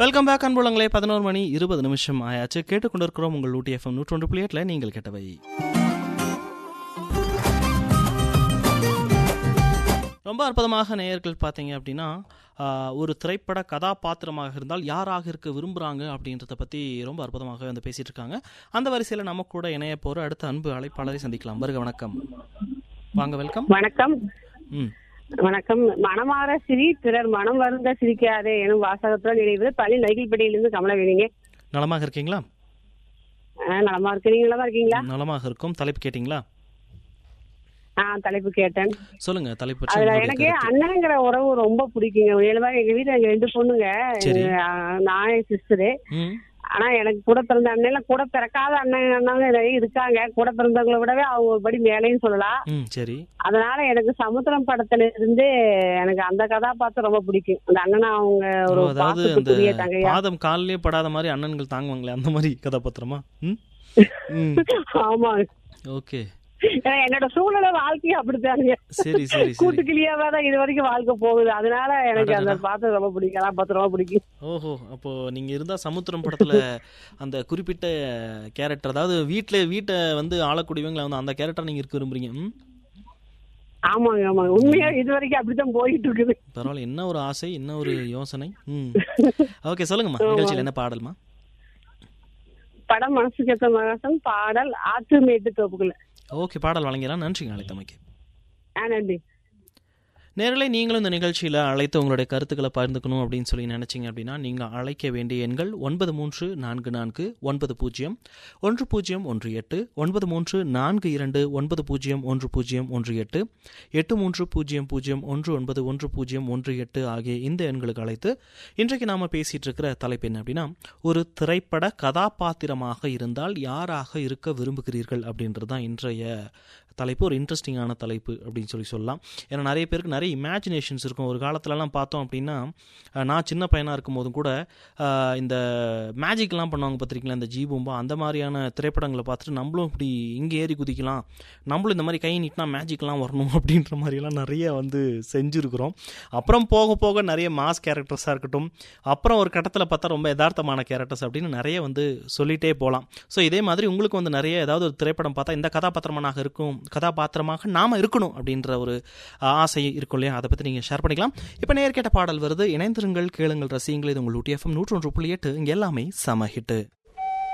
Welcome back அன்புலங்களே பதினோரு மணி இருபது நிமிஷம் ஆயாச்சு கேட்டுக்கொண்டிருக்கிறோம் உங்கள் ஊட்டி எஃப்எம் நூற்றொன்று புள்ளி எட்டில் நீங்கள் கேட்டவை ரொம்ப அற்புதமாக நேயர்கள் பார்த்தீங்க அப்படின்னா ஆஹ், ஒரு திரைப்பட கதாபாத்திரமாக இருந்தால் யாராக இருக்க விரும்புகிறாங்க அப்படின்றத பற்றி ரொம்ப அற்புதமாக வந்து பேசிட்டு இருக்காங்க அந்த வரிசையில் நம்ம கூட இணைய போகிற அடுத்த அன்பு அழைப்பாளரை சந்திக்கலாம் வருக வணக்கம் வாங்க வெல்கம் வணக்கம் ம் வணக்கம் மனமாற சிரி பிறர் மனம் வருந்த சிரிக்காதே எனும் வாசகத்துடன் இணைவது பள்ளி நைகில்பட்டியிலிருந்து கமலவேணிங்க நலமாக இருக்கீங்களா ஆ, நலமா இருக்கு நீங்க நலமா இருக்கீங்களா நலமாக இருக்கும் தலைப்பு கேட்டிங்களா ஆ தலைப்பு கேட்டேன் சொல்லுங்க தலைப்பு பற்றி அதுல உங்களுடைய எனக்கு கருத்து. அண்ணங்கிற உறவு ரொம்ப பிடிக்குங்க இயல்பா எங்க வீட்டுல எங்க ரெண்டு பொண்ணுங்க சரி. எங்க, ஆ, நான் என் சிஸ்டரு ம் ஆனா எனக்கு கூட பிறந்த அண்ணன் கூட பிறக்காத அண்ணன் அண்ணாங்க நிறைய இருக்காங்க கூட பிறந்தவங்களை விடவே அவங்க ஒரு படி மேலேன்னு சொல்லலாம் ம் சரி அதனால எனக்கு சமுத்திரம் படத்துல இருந்து எனக்கு அந்த கதாபாத்திரம் ரொம்ப பிடிக்கும் அந்த அண்ணனா அவங்க ஒரு ஓ, அதாவது அந்த பாசத்துக்குரிய தங்கையா பாதம் காலிலே படாத மாதிரி அண்ணன்கள் தாங்குவாங்களே அந்த மாதிரி கதாபாத்திரமா ம் ம் ஆமா ஓகே ஏன்னா என்னோட சூழ்நிலை வாழ்க்கையும் அப்படித்தானுங்க சரி சரி சரி கூட்டுக்கிளியாவே தான் இது வரைக்கும் வாழ்க்கை போகுது அதனால எனக்கு அந்த அடடா. பாத்திரம் ரொம்ப பிடிக்கும் கதாபாத்திரம் ரொம்ப பிடிக்கும் ஓஹோ அப்போ நீங்க இருந்தா சமுத்திரம் படத்துல அந்த குறிப்பிட்ட கேரக்டர் அதாவது வீட்ல வீட்டை வந்து ஆளக்கூடியவங்களை வந்து அந்த கேரக்டர் நீங்க இருக்க விரும்புறீங்க ம் ஆமாங்க ஆமாங்க உண்மையா இது வரைக்கும் அப்படித்தான் போயிட்டு இருக்குது பரவாயில்ல என்ன ஒரு ஆசை என்ன ஒரு யோசனை ம் ஓகே சொல்லுங்கம்மா நிகழ்ச்சியில் என்ன பாடல்மா படம் மனசுக்கு ஏத்த மகசம் பாடல் ஆற்று மேட்டு தோப்புக்குள்ள ஓகே பாடல் வழங்கிடலாம் நன்றிங்க அழைத்தமைக்கு ஆ நன்றி நேரலை நீங்களும் இந்த நிகழ்ச்சியில் அழைத்து உங்களுடைய கருத்துக்களை பகிர்ந்துக்கணும் அப்படின்னு சொல்லி நினைச்சீங்க அப்படின்னா நீங்கள் அழைக்க வேண்டிய எண்கள் ஒன்பது மூன்று நான்கு நான்கு ஒன்பது பூஜ்ஜியம் ஒன்று பூஜ்ஜியம் ஒன்று எட்டு ஒன்பது மூன்று நான்கு இரண்டு ஒன்பது பூஜ்ஜியம் ஒன்று பூஜ்ஜியம் ஒன்று எட்டு எட்டு மூன்று பூஜ்ஜியம் பூஜ்ஜியம் ஒன்று ஒன்பது ஒன்று பூஜ்ஜியம் ஒன்று எட்டு ஆகிய இந்த எண்களுக்கு அழைத்து இன்றைக்கு நாம் பேசிகிட்டு இருக்கிற தலைப்பு என்ன அப்படின்னா ஒரு திரைப்பட கதாபாத்திரமாக இருந்தால் யாராக இருக்க விரும்புகிறீர்கள் அப்படின்றது தான் இன்றைய தலைப்பு ஒரு இன்ட்ரெஸ்டிங்கான தலைப்பு அப்படின்னு சொல்லி சொல்லலாம் ஏன்னா நிறைய பேருக்கு நிறைய இமேஜினேஷன்ஸ் இருக்கும் ஒரு காலத்துலலாம் பார்த்தோம் அப்படின்னா அஹ், நான் சின்ன பையனாக இருக்கும்போதும் கூட அஹ், இந்த மேஜிக்லாம் பண்ணுவாங்க பார்த்துருக்கீங்களா இந்த ஜீபூம்பா அந்த மாதிரியான திரைப்படங்களை பார்த்துட்டு நம்மளும் இப்படி இங்கே ஏறி குதிக்கலாம் நம்மளும் இந்த மாதிரி கை நீட்டினா மேஜிக்லாம் வரணும் அப்படின்ற மாதிரியெல்லாம் நிறைய வந்து செஞ்சுருக்கிறோம் அப்புறம் போக போக நிறைய மாஸ் கேரக்டர்ஸாக இருக்கட்டும் அப்புறம் ஒரு கட்டத்தில் பார்த்தா ரொம்ப யதார்த்தமான கேரக்டர்ஸ் அப்படின்னு நிறைய வந்து சொல்லிட்டே போகலாம் ஸோ இதே மாதிரி உங்களுக்கு வந்து நிறைய ஏதாவது ஒரு திரைப்படம் பார்த்தா இந்த கதாபாத்திரமாக இருக்கும் கதாபாத்திரமாக நாம இருக்கணும் அப்படின்ற ஒரு ஆசை இருக்கும் இல்லையா அதை பற்றி நீங்கள் ஷேர் பண்ணிக்கலாம் இப்போ நேர் கேட்ட பாடல் வருது இணைந்திருங்கள் கேளுங்கள் ரசியுங்கள் இது உங்கள் ஊட்டி எஃப்எம் நூற்றொன்று புள்ளி எட்டு இங்கே எல்லாமே சம ஹிட்டு